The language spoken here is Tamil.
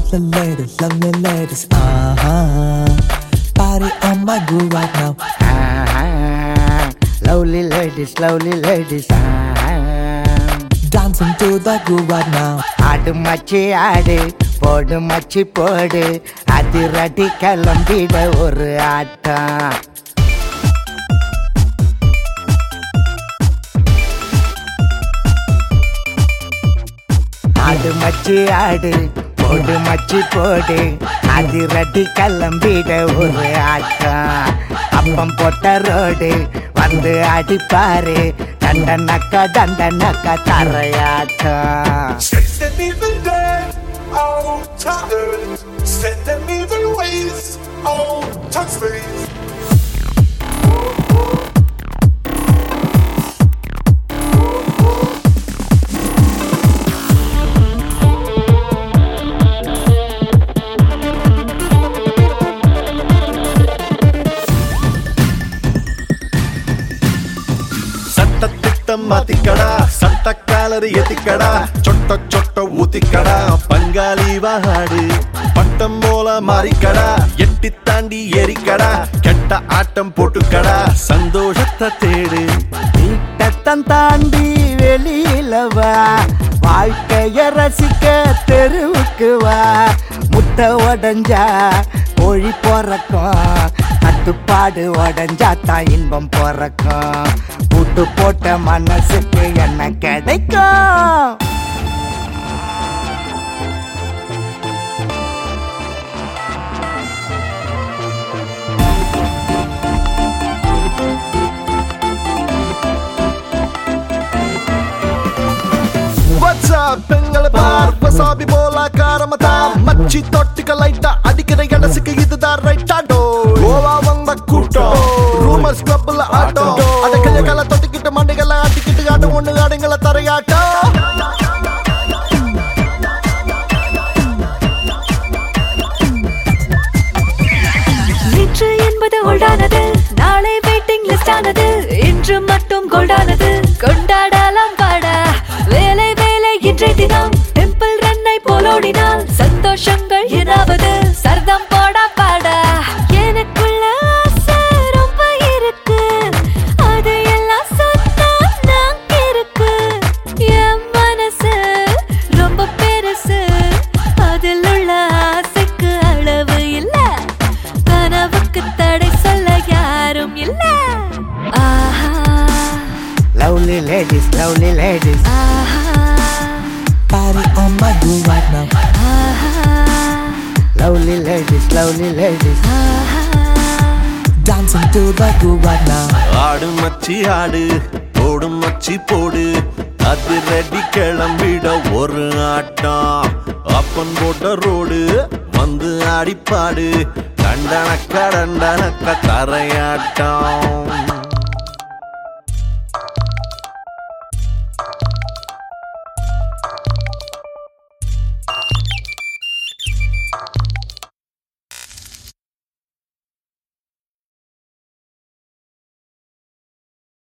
Lovely ladies, lovely ladies, uh-huh. Party on my groove right now. Lovely ladies lovely ladies Dancing to the groove right now. ஆடு மச்சி ஆடு போடு மச்சி போடு அதிரடி கிளம்பிட ஒரு ஆட்டம் ஆடு மச்சி ஆடு போடு மச்சி போடு அதிரடி கிளம்பிட ஒரு ஆட்டம் அப்பம் போட்ட ரோடு வந்து அடிப்பாரு தண்டனக்கா தண்டனக்கா தரையாட்டம் Set them even dead, oh, tired. Set them even ways, oh, touch space. சட்டத்திட்டம் மாத்திக்கடா சட்ட காலரி எத்திக்கடா சொட்ட சொட்ட ஊத்திக்கடா பங்காளி வாடு பட்டம் போல மாறிக்கடா எட்டி தாண்டி எரிக்கடா கெட்ட ஆட்டம் போட்டுக்கடா சந்தோஷத்தை தேடு வீட்டத்தம் தாண்டி வெளியில வா வாழ்க்கைய ரசிக்க தெருவுக்கு வா முட்டை உடஞ்சா கோழி பிறக்கும் கட்டுப்பாடு உடஞ்சா தான் இன்பம் பிறக்கும் புட்டு போட்ட மனசுக்கு என்ன கிடைக்கும் What's up பெங்களை பார் வசாபி போல காரமதா மச்சி தொட்டுக்க லைட்டா அடிக்கிற இடசுக்கு இதுதான் ரைட்டா டோ கோவா வந்த கூட்டம் ரூமர்ஸ் கிளப்ல ஆட்டம் அட கைய கால தொட்டுக்கிட்டு மண்டைகளை ஆட்டிக்கிட்டு ஆட்டம் ஒண்ணு ஆடுங்கள தரையாட்டம் நேற்று என்பது ஓல்டானது நாளை வெயிட்டிங் லிஸ்ட் ஆனது இன்று மட்டும் கோல்டானது கொண்டாடலாம் பாட வேலை வேலை இன்றைய தினம் டெம்பிள் ரன்னை போலோடினால் சந்தோஷங்கள் ஏதாவது சர்தம் போடா பாட எனக்குள்ள ஆசை ரொம்ப இருக்கு அது எல்லாம் சொன்னா நான் இருக்கு என் மனசு ரொம்ப பெருசு அதில் உள்ள ஆசைக்கு அளவு இல்ல கனவுக்கு தடை சொல்ல யாரும் இல்ல ஆஹா லவ்லி லேடிஸ் லவ்லி லேடிஸ் ஆஹா Party on my groove right now. ஆஹா லவ்லி லேடிஸ் லவ்லி லேடிஸ் ஆஹா Dancing to the groove right now. ஆடு மச்சி ஆடு போடு மச்சி போடு அது ரெடி கிளம்பிட ஒரு ஆட்டம் அப்பன் போட்ட ரோடு வந்து அடிப்பாடு கண்டனக்க டண்டனக்க தரையாட்டம்